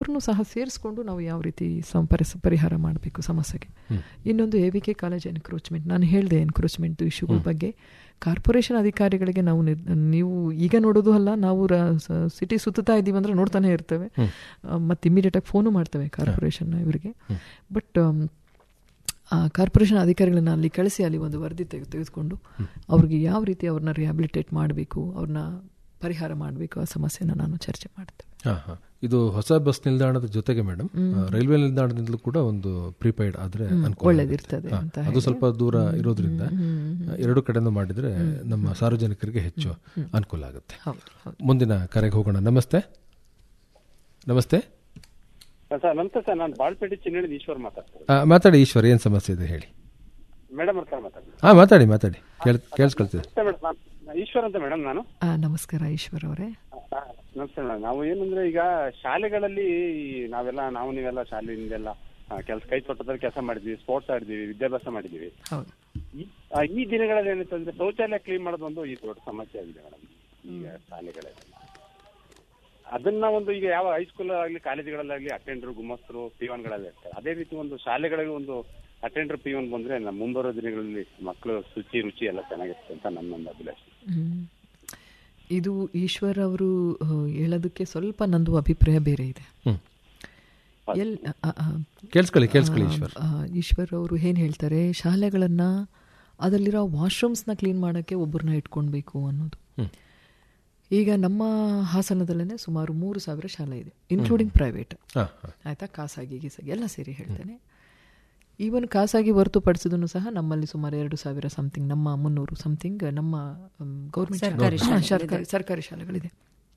ಇಬ್ಬರನ್ನು ಸಹ ಸೇರಿಸ್ಕೊಂಡು ನಾವು ಯಾವ ರೀತಿ ಸಂ- ಪರಿಸ ಪರಿಹಾರ ಮಾಡಬೇಕು ಸಮಸ್ಯೆಗೆ ಇನ್ನೊಂದು A V K college encroachment ನಾನು ಹೇಳಿದೆ ಎನ್ಕ್ರೋಚ್ಮೆಂಟ್ ಇಶ್ಯೂಗಳ ಬಗ್ಗೆ ಕಾರ್ಪೊರೇಷನ್ ಅಧಿಕಾರಿಗಳಿಗೆ ನಾವು ನಿರ್- ನೀವು ಈಗ ನೋಡೋದು ಅಲ್ಲ ನಾವು ಸಿಟಿ ಸುತ್ತಾ ಇದ್ದೀವಿ ಅಂದ್ರೆ ನೋಡ್ತಾನೆ ಇರ್ತೇವೆ ಮತ್ತು ಇಮಿಡಿಯೇಟಾಗಿ ಫೋನು ಮಾಡ್ತೇವೆ ಕಾರ್ಪೊರೇಷನ್ ಇವರಿಗೆ ಬಟ್ ಆ ಕಾರ್ಪೊರೇಷನ್ ಅಧಿಕಾರಿಗಳನ್ನ ಅಲ್ಲಿ ಕಳಿಸಿ ಅಲ್ಲಿ ಒಂದು ವರದಿ ತೆಗೆ ತೆಗೆದುಕೊಂಡು ಅವ್ರಿಗೆ ಯಾವ ರೀತಿ ಅವ್ರನ್ನ ರಿಹ್ಯಾಬಿಲಿಟೇಟ್ ಮಾಡಬೇಕು ಅವ್ರನ್ನ ಪರಿಹಾರ ಮಾಡಬೇಕು ಆ ಸಮಸ್ಯೆನ ನಾನು ಚರ್ಚೆ ಮಾಡ್ತೇವೆ ಹಾ, ಹಾ. ಇದು ಹೊಸ ಬಸ್ ನಿಲ್ದಾಣದ ಜೊತೆಗೆ ಮೇಡಮ್ ರೈಲ್ವೆ ನಿಲ್ದಾಣದಿಂದಲೂ ಕೂಡ ಒಂದು ಪ್ರಿಪೇಯ್ಡ್ ಆದ್ರೆ ಅನುಕೂಲ ಒಳ್ಳೇದಿರ್ತದೆ ಹಾ, ಅಂತ ಅದು ಸ್ವಲ್ಪ ದೂರ ಇರೋದ್ರಿಂದ ಎರಡು ಕಡೆಯಿಂದ ಮಾಡಿದ್ರೆ ನಮ್ಮ ಸಾರ್ವಜನಿಕರಿಗೆ ಹೆಚ್ಚು ಅನುಕೂಲ ಆಗುತ್ತೆ ಹೌದು ಹೌದು ಮುಂದಿನ ಕರೆಗೆ ಹೋಗೋಣ ನಮಸ್ತೆ ನಮಸ್ತೆ ಸರ್ ನಮಸ್ತೆ ಸರ್ ನಾನು ಬಾಳ್ಪೇಟೆ ಚಿನ್ನಡಿ ಈಶ್ವರ್ ಮಾತಾಡ್ತೀನಿ ಆ, ಮಾತಾಡಿ ಈಶ್ವರ್ ಏನ್ ಸಮಸ್ಯೆ ಇದೆ ಹೇಳಿ ಮೇಡಮ್ ಹತ್ರ ಮಾತಾಡ್ತೀನಿ ಹಾ ಮಾತಾಡಿ ಮಾತಾಡಿ ಕೇಳ್ ಕೇಳಿಸ್ಕೊಳ್ತೀವಿ ನಮಸ್ತೆ ಮೇಡಮ್ ನಾನು ಈಶ್ವರ್ ಅಂತ ಮೇಡಮ್ ನಾನು ಆ, ನಮಸ್ಕಾರ ಈಶ್ವರ್ ಅವರೇ ಆ, ನಮಸ್ತೆ ಮೇಡಮ್ ನಾವು ಏನಂದ್ರೆ ಈಗ ಶಾಲೆಗಳಲ್ಲಿ ಈ ನಾವೆಲ್ಲ ನಾವು ನೀವೆಲ್ಲ ಶಾಲೆಯಿಂದೆಲ್ಲ ಕೆಲಸ ಕೈ ತೋಟದಲ್ಲಿ ಕೆಲಸ ಮಾಡಿದ್ವಿ ಸ್ಪೋರ್ಟ್ಸ್ ಆಡಿದ್ವಿ ವಿದ್ಯಾಭ್ಯಾಸ ಮಾಡಿದ್ವಿ ಹೌದು ಈ- ಆ, ಈ ದಿನಗಳಲ್ಲಿ ಏನಂತಂದ್ರೆ ಶೌಚಾಲಯ ಕ್ಲೀನ್ ಮಾಡೋದು ಒಂದು ಈ ದೊಡ್ಡ ಸಮಸ್ಯೆ ಆಗಿದೆ ಮೇಡಮ್ ಈಗ ಶಾಲೆಗಳಲ್ಲಿ ಅದನ್ನ ಒಂದು ಈಗ ಯಾವ ಹೈಸ್ಕೂಲ್ ಆಗಲಿ ಕಾಲೇಜುಗಳಲ್ಲಾಗಲಿ ಅಟೆಂಡರ್ ಗುಮಸ್ತರು ಪಿವನ್ಗಳಲ್ಲಿ ಇರ್ತಾರೆ ಅದೇ ರೀತಿ ಒಂದು ಶಾಲೆಗಳಿಗೆ ಒಂದು ಅಟೆಂಡರ್ ಪಿವನ್ ಬಂದ್ರೆ ನಮ್ಮ ಮುಂಬರೋ ದಿನಗಳಲ್ಲಿ ಮಕ್ಕಳು ಶುಚಿ ರುಚಿ ಎಲ್ಲ ಚೆನ್ನಾಗಿರುತ್ತೆ ಅಂತ ನನ್ನೊಂದು ಅಭಿಲಾಷೆ ಹ್ಮ್. ಇದು ಈಶ್ವರ್ ಅವರು ಆ, ಹೇಳೋದಕ್ಕೆ ಸ್ವಲ್ಪ ನಂದು ಅಭಿಪ್ರಾಯ ಬೇರೆ ಇದೆ ಹ್ಮ್ ಎಲ್ ಆ, ಆ, ಕೇಳಿಸ್ಕೊಳ್ಳಿ ಕೇಳಿಸ್ಕೊಳ್ಳಿ ಈಶ್ವರ್ ಆ, ಈಶ್ವರ್ ಅವರು ಏನು ಹೇಳ್ತಾರೆ ಶಾಲೆಗಳನ್ನು ಅದರಲ್ಲಿರೋ ವಾಶ್ರೂಮ್ಸ್ನ ಕ್ಲೀನ್ ಮಾಡೋಕ್ಕೆ ಒಬ್ಬರನ್ನ ಇಟ್ಕೊಳ್ಬೇಕು ಅನ್ನೋದು ಹ್ಮ್. ಈಗ ನಮ್ಮ ಹಾಸನದಲ್ಲೇ ಸುಮಾರು ಮೂರು ಸಾವಿರ ಶಾಲೆ ಇದೆ ಇನ್ಕ್ಲೂಡಿಂಗ್ ಪ್ರೈವೇಟ್ ಹಾ ಹಾ ಆಯಿತಾ ಖಾಸಗಿ ಗೀಸಾಗಿ ಎಲ್ಲ ಸೇರಿ ಹೇಳ್ತೇನೆ ಈವನ್ ಖಾಸಗಿ ಹೊರತುಪಡಿಸಿದನ್ನು ಸಹ ನಮ್ಮಲ್ಲಿ ಸುಮಾರು ಎರಡು ಸಾವಿರ ಸಮಥಿಂಗ್ ನಮ್ಮ ಮುನ್ನೂರು ಸಮಥಿಂಗ್ ನಮ್ಮ ಗೌರ್ಮೆಂಟ್ ಸರ್ಕಾರಿ ಸರ್ಕಾರಿ ಶಾಲೆಗಳಿದೆ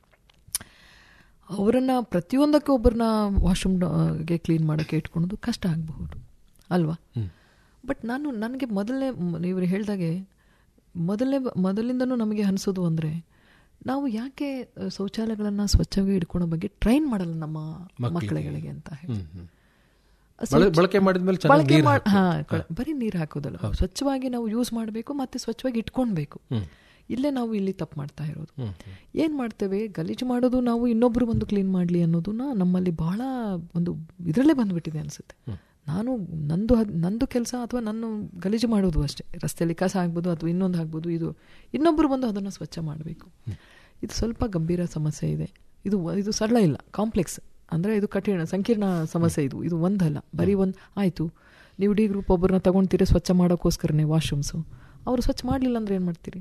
ಅವರನ್ನ ಪ್ರತಿಯೊಂದಕ್ಕೆ ಒಬ್ಬರನ್ನ ವಾಶ್ರೂಮ್ಗೆ ಕ್ಲೀನ್ ಮಾಡೋಕ್ಕೆ ಇಟ್ಕೊಳೋದು ಕಷ್ಟ ಆಗಬಹುದು ಅಲ್ವಾ ಬಟ್ ನಾನು ನನಗೆ ಮೊದಲನೇ ನೀವು ಹೇಳ್ದಾಗೆ ಮೊದಲನೇ ಮೊದಲಿಂದನೂ ನಮಗೆ ಅನಿಸೋದು ಅಂದರೆ ನಾವು ಯಾಕೆ ಆ, ಶೌಚಾಲಯಗಳನ್ನ ಸ್ವಚ್ಛವಾಗಿ ಇಟ್ಕೊಳ್ಳೋ ಬಗ್ಗೆ ಟ್ರೈನ್ ಮಾಡಲ್ಲ ನಮ್ಮ ಮಕ್ಕಳುಗಳಿಗೆ ಅಂತ ಹೇಳಿ ಹ್ಮ್ ಹ್ಮ್ ಬಳ- ಬಳಕೆ ಮಾಡಿದ್ಮೇಲೆ ಚೆನ್ನಾಗಿ ಬಳಕೆ ನೀರು ಮಾಡ್- ಹಾ, ಕ- ಬರೀ ನೀರು ಹಾಕೋದಲ್ಲ ಸ್ವಚ್ಛವಾಗಿ ನಾವು ಯೂಸ್ ಮಾಡಬೇಕು ಮತ್ತೆ ಸ್ವಚ್ಛವಾಗಿ ಇಟ್ಕೊಳ್ಬೇಕು ಇಲ್ಲೇ ನಾವು ಇಲ್ಲಿ ತಪ್ಪು ಮಾಡ್ತಾ ಇರೋದು ಏನ್ ಮಾಡ್ತೇವೆ ಗಲೀಜು ಮಾಡೋದು ನಾವು ಇನ್ನೊಬ್ರು ಬಂದು ಕ್ಲೀನ್ ಮಾಡ್ಲಿ ಅನ್ನೋದನ್ನ ನಮ್ಮಲ್ಲಿ ಬಹಳ ಒಂದು ಇದರಲ್ಲೇ ಬಂದ್ಬಿಟ್ಟಿದೆ ಅನ್ಸುತ್ತೆ ನಾನು ನಂದು ಹದ್- ನಂದು ಕೆಲಸ ಅಥವಾ ನನ್ನ ಗಲೀಜು ಮಾಡೋದು ಅಷ್ಟೇ ರಸ್ತೆಯಲ್ಲಿ ಕಸ ಆಗ್ಬೋದು ಅಥವಾ ಇನ್ನೊಂದು ಆಗ್ಬೋದು ಇದು ಇನ್ನೊಬ್ರು ಬಂದು ಅದನ್ನು ಸ್ವಚ್ಛ ಮಾಡಬೇಕು ಇದು ಸ್ವಲ್ಪ ಗಂಭೀರ ಸಮಸ್ಯೆ ಇದೆ ಇದು ಇದು ಸರಳ ಇಲ್ಲ ಕಾಂಪ್ಲೆಕ್ಸ್ ಅಂದರೆ ಇದು ಕಠಿಣ ಸಂಕೀರ್ಣ ಸಮಸ್ಯೆ ಇದು ಇದು ಒಂದಲ್ಲ ಬರೀ ಒಂದು ಆಯಿತು ನೀವು ಡಿ ಗ್ರೂಪ್ ಒಬ್ಬರನ್ನ ತಗೊಳ್ತೀರಿ ಸ್ವಚ್ಛ ಮಾಡೋಕ್ಕೋಸ್ಕರನೇ ವಾಶ್ರೂಮ್ಸು ಅವರು ಸ್ವಚ್ಛ ಮಾಡಲಿಲ್ಲ ಅಂದ್ರೆ ಏನು ಮಾಡ್ತೀರಿ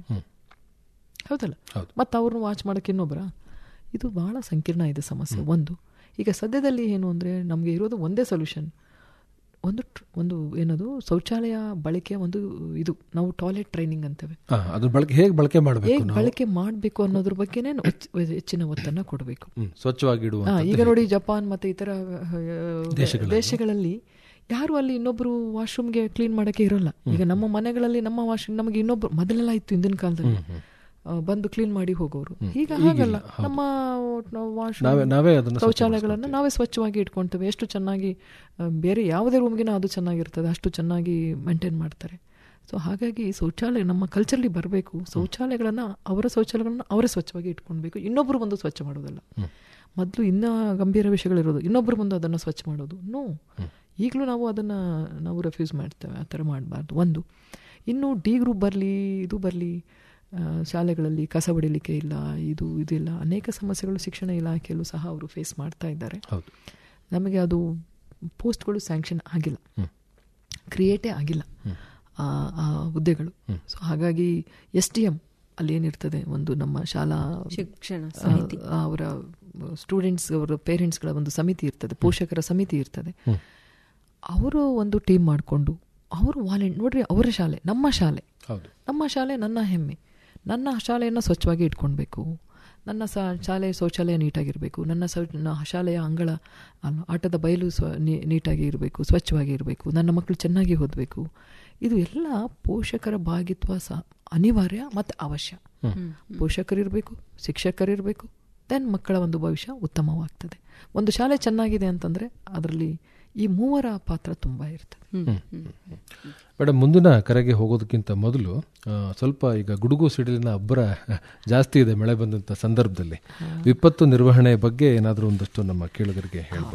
ಹೌದಲ್ಲ ಹೌದು. ಮತ್ತು ಅವ್ರನ್ನ ವಾಚ್ ಮಾಡೋಕೆ ಇನ್ನೊಬ್ಬರ ಇದು ಬಹಳ ಸಂಕೀರ್ಣ ಇದೆ ಸಮಸ್ಯೆ ಒಂದು ಈಗ ಸದ್ಯದಲ್ಲಿ ಏನು ಅಂದರೆ ನಮಗೆ ಇರೋದು ಒಂದೇ ಸೊಲ್ಯೂಷನ್ ಒಂದು tr- ಒಂದು ಏನದು ಶೌಚಾಲಯ ಬಳಕೆ ಒಂದು ಇದು ನಾವು ಟಾಯ್ಲೆಟ್ ಟ್ರೈನಿಂಗ್ ಅಂತೇವೆ ಹಾ ಅದನ್ನ ಬಳಕೆ ಹೇಗೆ ಬಳಕೆ ಮಾಡಬೇಕು ಹೇಗೆ ಬಳಕೆ ಮಾಡಬೇಕು ಅನ್ನೋದ್ರ ಬಗ್ಗೆನೇ ನಾವು ಹೆಚ್ಚ್- ಹೆಚ್ಚಿನ ಒತ್ತನ್ನು ಕೊಡಬೇಕು ಹ್ಮ್ ಸ್ವಚ್ಛವಾಗಿ ಇಡುವ ಹಾ, ಈಗ ನೋಡಿ ಜಪಾನ್ ಮತ್ತೆ ಇತರ ಆ, ದೇಶಗಳಲ್ಲಿ ಯಾರು ಅಲ್ಲಿ ಇನ್ನೊಬ್ರು ವಾಶ್ರೂಮ್ಗೆ ಕ್ಲೀನ್ ಮಾಡಕ್ಕೆ ಇರಲ್ಲ ಈಗ ನಮ್ಮ ಮನೆಗಳಲ್ಲಿ ನಮ್ಮ ವಾಶ್ರೂಮ್ ನಮಗೆ ಇನ್ನೊಬ್ರು ಮೊದಲೆಲ್ಲ ಇತ್ತು ಹಿಂದಿನ ಕಾಲದಲ್ಲಿ ಆ, ಬಂದು ಕ್ಲೀನ್ ಮಾಡಿ ಹೋಗೋರು ಈಗ ಹಾಗಲ್ಲ ನಮ್ಮ ವಾಶ್ರೂಮ್ ನಾವೇ ನಾವೇ ಅದನ್ನ ಶೌಚಾಲಯಗಳನ್ನು ನಾವೇ ಸ್ವಚ್ಛವಾಗಿ ಇಟ್ಕೊಳ್ತೇವೆ ಎಷ್ಟು ಚೆನ್ನಾಗಿ ಆ, ಬೇರೆ ಯಾವುದೇ ರೂಮ್ಗಿನ ಅದು ಚೆನ್ನಾಗಿರ್ತದೆ ಅಷ್ಟು ಚೆನ್ನಾಗಿ ಮೇಂಟೈನ್ ಮಾಡ್ತಾರೆ ಸೊ ಹಾಗಾಗಿ ಶೌಚಾಲಯ ನಮ್ಮ ಕಲ್ಚರ್ಲಿ ಬರಬೇಕು ಶೌಚಾಲಯಗಳನ್ನು ಅವರ ಶೌಚಾಲಯಗಳನ್ನು ಅವರೇ ಸ್ವಚ್ಛವಾಗಿ ಇಟ್ಕೊಳ್ಬೇಕು ಇನ್ನೊಬ್ಬರು ಬಂದು ಸ್ವಚ್ಛ ಮಾಡೋದಲ್ಲ ಮೊದಲು ಇನ್ನೂ ಗಂಭೀರ ವಿಷಯಗಳಿರೋದು ಇನ್ನೊಬ್ಬರು ಬಂದು ಅದನ್ನು ಸ್ವಚ್ಛ ಮಾಡೋದು ನೋ ಈಗಲೂ ನಾವು ಅದನ್ನು ನಾವು ರೆಫ್ಯೂಸ್ ಮಾಡ್ತೇವೆ ಆ ಥರ ಮಾಡಬಾರ್ದು ಒಂದು ಇನ್ನು ಡಿ ಗ್ರೂಪ್ ಬರಲಿ ಇದು ಬರಲಿ ಶಾಲೆಗಳಲ್ಲಿ ಕಸ ಹೊಡಿಲಿಕ್ಕೆ ಇಲ್ಲ ಇದು ಇದಿಲ್ಲ ಅನೇಕ ಸಮಸ್ಯೆಗಳು ಶಿಕ್ಷಣ ಇಲಾಖೆಯಲ್ಲೂ ಸಹ ಅವರು ಫೇಸ್ ಮಾಡ್ತಾ ಇದ್ದಾರೆ ಹೌದು ನಮಗೆ ಅದು ಪೋಸ್ಟ್ಗಳು ಸ್ಯಾಂಕ್ಷನ್ ಆಗಿಲ್ಲ ಕ್ರಿಯೇಟೇ ಆಗಿಲ್ಲ ಆ ಆ ಹುದ್ದೆಗಳು ಸೊ ಹಾಗಾಗಿ ಎಸ್ ಡಿ ಎಮ್ ಅಲ್ಲಿ ಏನಿರ್ತದೆ ಒಂದು ನಮ್ಮ ಶಾಲಾ ಶಿಕ್ಷಣ ಆ, ಅವರ ಸ್ಟೂಡೆಂಟ್ಸ್ ಅವರ ಪೇರೆಂಟ್ಸ್ಗಳ ಒಂದು ಸಮಿತಿ ಇರ್ತದೆ ಪೋಷಕರ ಸಮಿತಿ ಇರ್ತದೆ ಅವರು ಒಂದು ಟೀಮ್ ಮಾಡಿಕೊಂಡು ಅವರು ವಾಲೆಂಟ್ ನೋಡ್ರಿ ಅವರ ಶಾಲೆ ನಮ್ಮ ಶಾಲೆ ಹೌದು ನಮ್ಮ ಶಾಲೆ ನನ್ನ ಹೆಮ್ಮೆ ನನ್ನ ಶಾಲೆಯನ್ನು ಸ್ವಚ್ಛವಾಗಿ ಇಟ್ಕೊಳ್ಬೇಕು ನನ್ನ ಸ ಶಾಲೆ ಶೌಚಾಲಯ ನೀಟಾಗಿರಬೇಕು ನನ್ನ ಸೌ ನ- ಶಾಲೆಯ ಅಂಗಳ ಅಲ್ಲ, ಆಟದ ಬಯಲು ಸ್ವ ನೀ- ನೀಟಾಗಿ ಇರಬೇಕು ಸ್ವಚ್ಛವಾಗಿ ಇರಬೇಕು ನನ್ನ ಮಕ್ಕಳು ಚೆನ್ನಾಗಿ ಓದಬೇಕು ಇದು ಎಲ್ಲ ಪೋಷಕರ ಭಾಗಿತ್ವ ಸಹ ಅನಿವಾರ್ಯ ಮತ್ತು ಅವಶ್ಯ ಪೋಷಕರಿರಬೇಕು ಶಿಕ್ಷಕರಿರಬೇಕು ದೆನ್ ಮಕ್ಕಳ ಒಂದು ಭವಿಷ್ಯ ಉತ್ತಮವಾಗ್ತದೆ ಒಂದು ಶಾಲೆ ಚೆನ್ನಾಗಿದೆ ಅಂತಂದರೆ ಅದರಲ್ಲಿ ಈ ಮೂವರ ಪಾತ್ರ ತುಂಬ ಇರ್ತದೆ ಮೇಡಮ್ ಮುಂದಿನ ಕರೆಗೆ ಹೋಗೋದಕ್ಕಿಂತ ಮೊದಲು ಆ, ಸ್ವಲ್ಪ ಈಗ ಗುಡುಗು ಸಿಡಿಲಿನ ಅಬ್ಬರ ಜಾಸ್ತಿ ಇದೆ ಮಳೆ ಬಂದಂತ ಸಂದರ್ಭದಲ್ಲಿ ವಿಪತ್ತು ನಿರ್ವಹಣೆ ಬಗ್ಗೆ ಏನಾದರೂ ಒಂದಷ್ಟು ನಮ್ಮ ಕೇಳುಗರಿಗೆ ಹೇಳ್ಬೋದು